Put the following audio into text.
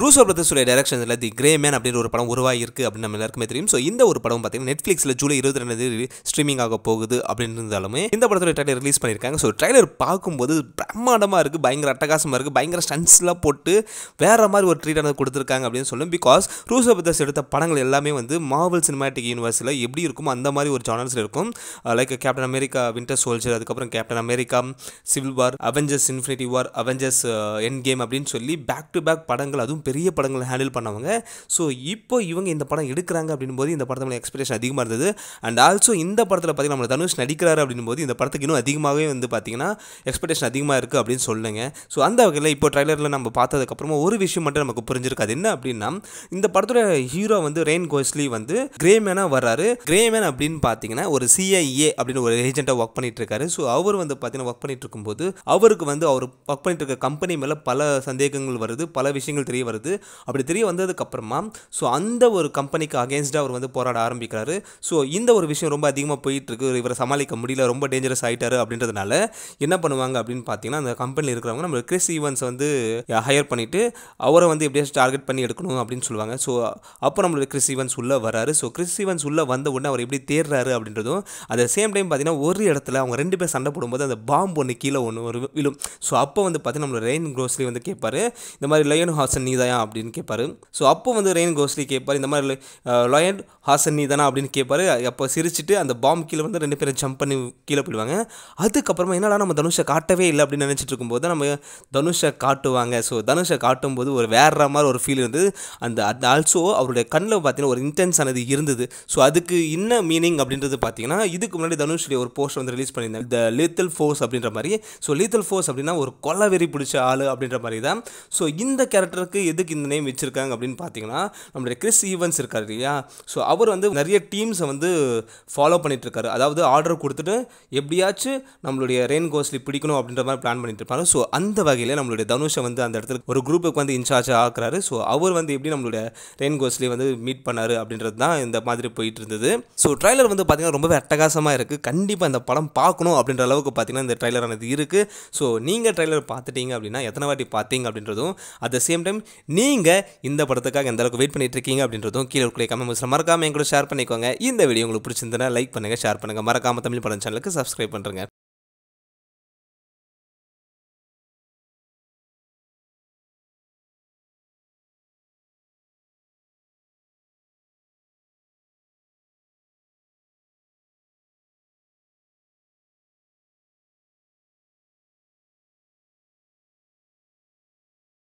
ரூசோ பிரதர்ஸுடைய டைரக்ஷனில் தி grey man அப்படின்ற ஒரு படம் உருவாகிருக்கு அப்படின்னு நம்ம எல்லாருக்குமே தெரியும் ஸோ இந்த ஒரு படம் பார்த்தீங்கன்னா நெட்ஃப்ளிக்ஸில் ஜூலை இருபத்தி ரெண்டு தேதி ஸ்ட்ரீமிங் ஆக போகுது அப்படின்னு இருந்தாலுமே இந்த படத்தோட ட்ரைலர் ரிலீஸ் பண்ணியிருக்காங்க ஸோ ட்ரைலர் பார்க்கும்போது பிரம்மாண்டமாக இருக்குது பயங்கர அட்டகாசமாக இருக்குது பயங்கர ஸ்டன்ஸ்லாம் போட்டு வேற மாதிரி ஒரு ட்ரீட்டானது கொடுத்துருக்காங்க அப்படின்னு சொல்லும் பிகாஸ் ரூசோ பிரதர்ஸ் எடுத்த படங்கள் எல்லாமே வந்து மாவல் சினிமாட்டிக் யூனிவர்ஸில் எப்படி இருக்குமோ அந்த மாதிரி ஒரு ஜானர்ஸில் இருக்கும் like Captain America Winter Soldier அதுக்கப்புறம் Captain America Civil War Avengers Infinity War Avengers Endgame அப்படின்னு சொல்லி பேக் டு பேக் படங்கள் அதுவும் பெரிய படங்களை ஹேண்டில் பண்ணவங்க ஸோ இப்போ இவங்க இந்த படம் எடுக்கிறாங்க அப்படின் போது இந்த படத்தில் எக்ஸ்பெக்டேஷன் அதிகமாக இருந்தது அண்ட் ஆல்சோ இந்த படத்தில் பார்த்தீங்கன்னா நம்ம தனுஷ் நடிக்கிறாரு அப்படின் போது இந்த படத்துக்கு இன்னும் அதிகமாகவே வந்து பார்த்தீங்கன்னா எக்ஸ்பெக்டேஷன் அதிகமாக இருக்குது அப்படின்னு சொல்லுங்க ஸோ அந்த வகையில் இப்போ ட்ரைலரில் நம்ம பார்த்ததுக்கப்புறமா ஒரு விஷயம் மட்டும் நமக்கு புரிஞ்சிருக்கு அது என்ன அப்படின்னா இந்த படத்தோட ஹீரோ வந்து ரெயின் கோஸ்லி வந்து கிரே மேனாக வர்றாரு கிரே மேன் அப்படின்னு பார்த்தீங்கன்னா ஒரு சிஐஏ அப்படின்னு ஒரு ஏஜென்ட்டாக ஒர்க் பண்ணிட்டு இருக்காரு ஸோ அவர் வந்து பார்த்தீங்கன்னா ஒர்க் பண்ணிட்டு இருக்கும்போது அவருக்கு வந்து அவர் ஒர்க் பண்ணிட்டு இருக்க கம்பெனி மேலே பல சந்தேகங்கள் வருது பல விஷயங்கள் தெரிய வருது அப்படி தெரிய வந்ததுக்கு அப்புறமா ஸோ அந்த ஒரு கம்பெனிக்கு அகேன்ஸ்டாக அவர் வந்து போராட ஆரம்பிக்கிறாரு ஸோ இந்த ஒரு விஷயம் ரொம்ப அதிகமாக போயிட்டு இருக்கு இவரை சமாளிக்க முடியல ரொம்ப டேஞ்சரஸ் ஆயிட்டாரு அப்படின்றதுனால என்ன பண்ணுவாங்க அப்படின்னு பார்த்தீங்கன்னா அந்த கம்பெனியில் இருக்கிறவங்க நம்ம கிறிஸ் ஈவன்ஸ் வந்து ஹையர் பண்ணிட்டு அவரை வந்து எப்படியாச்சும் டார்கெட் பண்ணி எடுக்கணும் அப்படின்னு சொல்லுவாங்க ஸோ அப்போ நம்மளோட கிறிஸ் ஈவன்ஸ் உள்ளே வராரு ஸோ கிறிஸ் ஈவன்ஸ் உள்ளே வந்த உடனே அவர் எப்படி தேடுறாரு அப்படின்றதும் அட் சேம் டைம் பார்த்தீங்கன்னா ஒரு இடத்துல அவங்க ரெண்டு பேர் சண்டை போடும்போது அந்த பாம்பு ஒன்று கீழே ஒன்று ஒரு விழும் ஸோ அப்போ வந்து பார்த்தீங்கன்னா நம்மளோட ரெயின் கோஸ்லி வந்து கேட்பாரு இந்த மாதிரி லயன் ஹாசன் நீ தாயா அப்படின்னு கேட்பாரு ஸோ அப்போ வந்து ரெயின் கோஸ்லி கேட்பாரு இந்த மாதிரி லயன் ஹாசன் நீ தானா அப்படின்னு கேட்பாரு அப்போ சிரிச்சிட்டு அந்த பாம்பு கீழே வந்து ரெண்டு பேரும் ஜம்ப் பண்ணி கீழே போயிடுவாங்க அதுக்கப்புறமா என்னடா நம்ம தனுஷை காட்டவே இல்லை அப்படின்னு நினச்சிட்டு இருக்கும்போது நம்ம தனுஷை காட்டுவாங்க ஸோ தனுஷை காட்டும்போது ஒரு வேற மாதிரி ஒரு ஃபீல் இருந்தது அந்த அது ஆல்சோ அவருடைய கண்ணில் பார்த்தீங்கன்னா ஒரு இன்டென்ஸ் ஆனது இருந்தது ஸோ அதுக்கு என்ன மீனிங் அப்படின்றது பார்த்தீங்கன்னா இதுக்கு முன்னாடி தனுஷுடைய ஒரு போஸ்ட் வந்து ரிலீஸ் பண்ணியிருந்தாங்க த லித்தல் ஃபோர்ஸ் அப்படின்ற மாதிரி ஸோ லித்தல் ஃபோர்ஸ் அப்படின்னா ஒரு கொலை வெறி பிடிச்ச ஆள் அப்படின்ற மாதிரி தான் ஸோ இந்த கேரக்டருக்கு எதுக்கு இந்த நேம் வச்சிருக்காங்க அப்படின்னு பார்த்தீங்கன்னா நம்மளுடைய கிறிஸ் ஈவன்ஸ் இருக்கார் இல்லையா ஸோ அவர் வந்து நிறைய டீம்ஸை வந்து ஃபாலோ பண்ணிட்டு இருக்காரு அதாவது ஆர்டர் கொடுத்துட்டு எப்படியாச்சும் நம்மளுடைய ரெயின் கோஸ்லி பிடிக்கணும் அப்படின்ற மாதிரி பிளான் பண்ணிட்டு இருப்பாரு ஸோ அந்த வகையில் நம்மளுடைய தனுஷை வந்து அந்த இடத்துல ஒரு குரூப்புக்கு வந்து இன்சார்ஜ் ஆக்குறாரு ஸோ அவர் வந்து எப்படி நம்மளுடைய ரெயின் கோஸ்லி வந்து மீட் பண்ணாரு அப்படின்றது தான் இந்த மாதிரி போயிட்டு இருந்தது ஸோ ட்ரைலர் வந்து பார்த்தீங்கன்னா ரொம்பவே அட்டகாசமாக இருக்குது கண்டிப்பாக இந்த படம் பார்க்கணும் அப்படின்ற அளவுக்கு பார்த்தீங்கன்னா இந்த ட்ரைலரானது இருக்குது ஸோ நீங்கள் ட்ரைலர் பார்த்துட்டீங்க அப்படின்னா எத்தனை வாட்டி பார்த்தீங்க அப்படின்றதும் அட் த சேம் டைம் நீங்கள் இந்த படத்துக்காக எந்த அளவுக்கு வெயிட் பண்ணிட்டு இருக்கீங்க அப்படின்றதும் கீழே இருக்கிற கமெண்ட்ஸில் மறக்காமல் என் கூட ஷேர் பண்ணிக்கோங்க இந்த வீடியோ உங்களுக்கு பிடிச்சிருந்தனா லைக் பண்ணுங்கள் ஷேர் பண்ணுங்கள் மறக்காமல் தமிழ் படம் சேனலுக்கு சப்ஸ்கிரைப் பண்ணுறேங்க